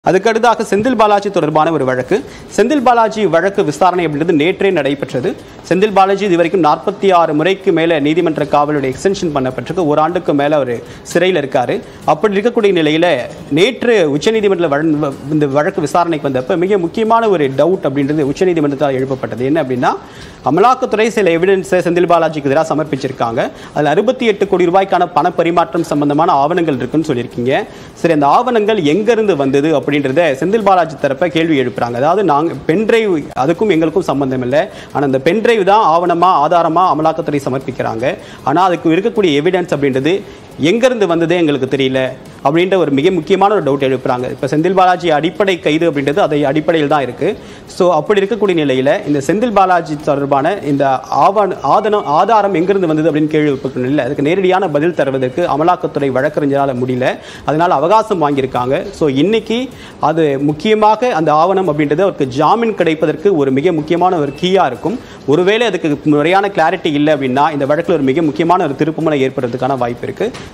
அதுக்கடுத்தாக செந்தில் பாலாஜி தொடர்பான ஒரு வழக்கு செந்தில் பாலாஜி வழக்கு விசாரணை அப்படின்றது நேற்றே நடைபெற்றது செந்தில் பாலாஜி இதுவரைக்கும் நாற்பத்தி ஆறு முறைக்கு மேலே நீதிமன்ற காவலுடைய எக்ஸ்டென்ஷன் பண்ணப்பட்டிருக்கு ஒரு ஆண்டுக்கு மேலே அவர் சிறையில் இருக்காரு அப்படி இருக்கக்கூடிய நிலையில் நேற்று உச்சநீதிமன்ற வழ- இந்த வழக்கு விசாரணைக்கு வந்தப்ப மிக முக்கியமான ஒரு டவுட் அப்படின்றது உச்சநீதிமன்றத்தால் எழுப்பப்பட்டது என்ன அப்படின்னா அமலாக்கத்துறை சில எவிடன்ஸை செந்தில் பாலாஜிக்கு எதிராக சமர்ப்பிச்சிருக்காங்க அதில் அறுபத்தி எட்டு கோடி ரூபாய்க்கான பண பரிமாற்றம் சம்பந்தமான ஆவணங்கள் இருக்குன்னு சொல்லியிருக்கீங்க சரி அந்த ஆவணங்கள் எங்கிருந்து வந்தது அப்படின்றத செந்தில் பாலாஜி தரப்ப கேள்வி எழுப்புறாங்க அதாவது நாங்கள் பென்ட்ரைவ் அதுக்கும் எங்களுக்கும் சம்பந்தம் இல்லை ஆனால் அந்த பென்ட்ரைவ் தான் ஆவணமா ஆதாரமா அமலாக்கத்துறை சமர்ப்பிக்கிறாங்க ஆனால் அதுக்கு இருக்கக்கூடிய எவிடன்ஸ் அப்படின்றது எங்கேருந்து வந்ததே எங்களுக்கு தெரியல அப்படின்ற ஒரு மிக முக்கியமான ஒரு டவுட் எழுப்புறாங்க இப்போ செந்தில் பாலாஜி அடிப்படை கைது அப்படின்றது அதை அடிப்படையில் தான் இருக்குது ஸோ அப்படி இருக்கக்கூடிய நிலையில் இந்த செந்தில் பாலாஜி தொடர்பான இந்த ஆவண ஆதனம் ஆதாரம் எங்கிருந்து வந்தது அப்படின்னு கேள்வி எழுப்பக்கூடிய நிலையில் அதுக்கு நேரடியான பதில் தருவதற்கு அமலாக்கத்துறை வழக்கறிஞரால் முடியல அதனால் அவகாசம் வாங்கியிருக்காங்க ஸோ இன்னைக்கு அது முக்கியமாக அந்த ஆவணம் அப்படின்றது அவருக்கு ஜாமீன் கிடைப்பதற்கு ஒரு மிக முக்கியமான ஒரு கீயாக இருக்கும் ஒருவேளை அதுக்கு முறையான கிளாரிட்டி இல்லை அப்படின்னா இந்த வழக்கில் ஒரு மிக முக்கியமான ஒரு திருப்புமுனை ஏற்படுறதுக்கான வாய்ப்பு இருக்குது